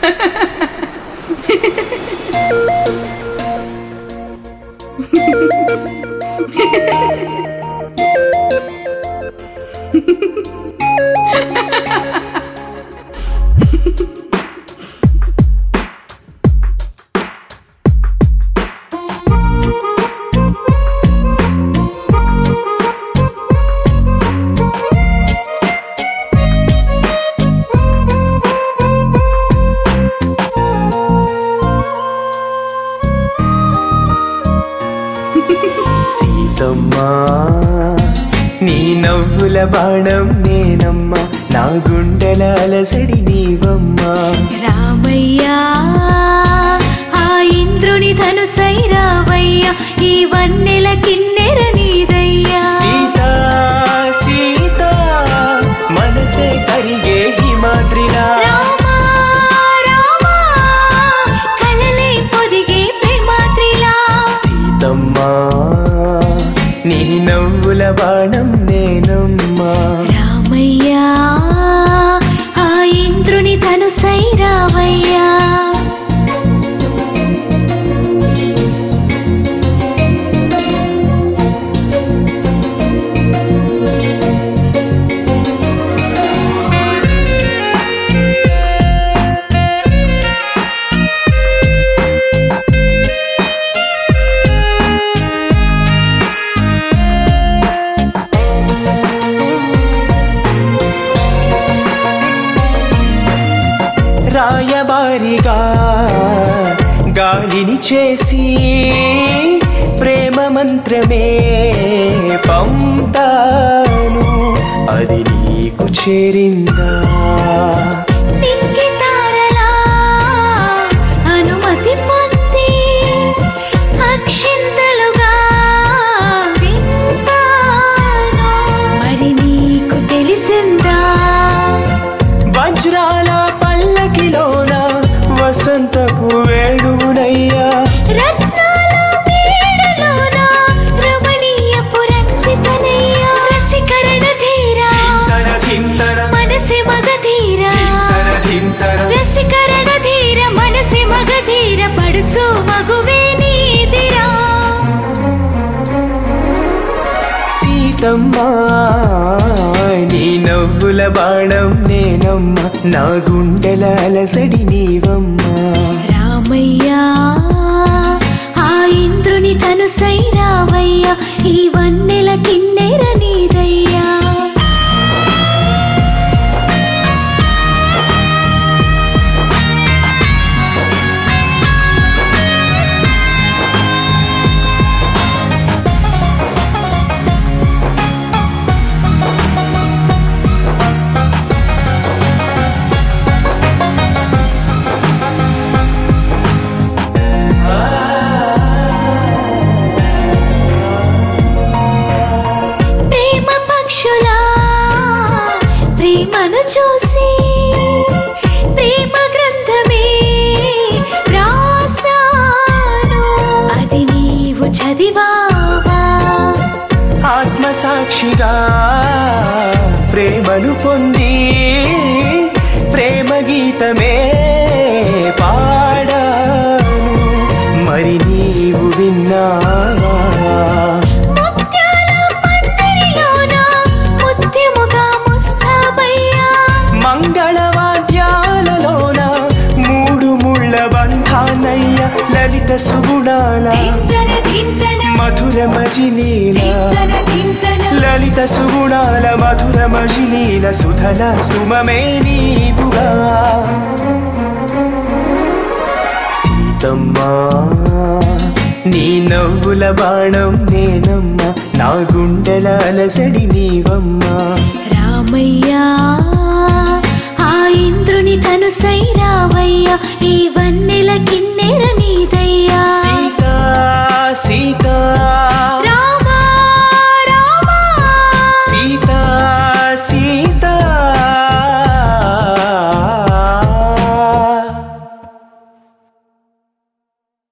సీతమ్మా నీ నవ్వుల బాణం నేనమ్మా నా గుండెల అలసడి నీవమ్మా రామయ్యా ఆ ఇంద్రుని ధనుసై రావయ్యా ఈ వన్నెల కిన్నెర నీదయ్యా సీత సీత మనసే కరిగే హిమాద్రిలా రామా రామా కలలే పొదిగే ప్రేమాద్రిలా సీతమ్మా నీ నవ్వుల బాణం నేనమ్మా రామయ్యా ఆ ఇంద్రుని ధనుసై రావయ్యా రాయబారిగా గాలిని చేసి ప్రేమ మంత్రమే పంపాను అది నీకు చేరిందా నింగి తారలా అనుమతి పొంది అక్షింతలుగా దింపాను మరి నీకు తెలిసిందా వజ్రాల పల్లకిలోన వసంతపు వేణువునయ్యా రత్నాల మేడలోన రమణీయపు రంజితనయ్యా రసికరణ ధీరా మనసే మగధీరా రసికరణ ధీర మనసే మగధీర పడుచు మగువే నీదిరా సీతమ్మా నీ నవ్వుల బాణం నేనమ్మా నా గుండెల అలసడి నీవమ్మా రామయ్యా ఆ ఇంద్రుని తనుసై రావయ్యా ఈ వన్నెల కిన్నెర నీదయ్యా ప్రేమ పక్షులా ప్రేమను చూసి ప్రేమ గ్రంథమే రాసాను అది నీవు చదివావా ఆత్మసాక్షిగా ప్రేమను పొంది ప్రేమ గీతమే పాడాను మరి నీవు విన్నావా ముత్యాల పందిరిలోన ముత్యముగా ముస్తాబయ్యా మంగళవాద్యాలలోన మూడు ముళ్ళ బంధానయ్య లలిత సుగుణాల ధింతన ధింతన మధుర మజిలీల ధింతన ధింతన లలిత సుగుణాల మధుర మజిలీల సుధల సుమమే నీవుగా సీతమ్మా నీ నవ్వుల బాణం నేనమ్మా నా గుండెల అలసడి నీవమ్మా రామయ్యా ఆ ఇంద్రుని తనుసై రావయ్యా ఈ వన్నెల కిన్నెర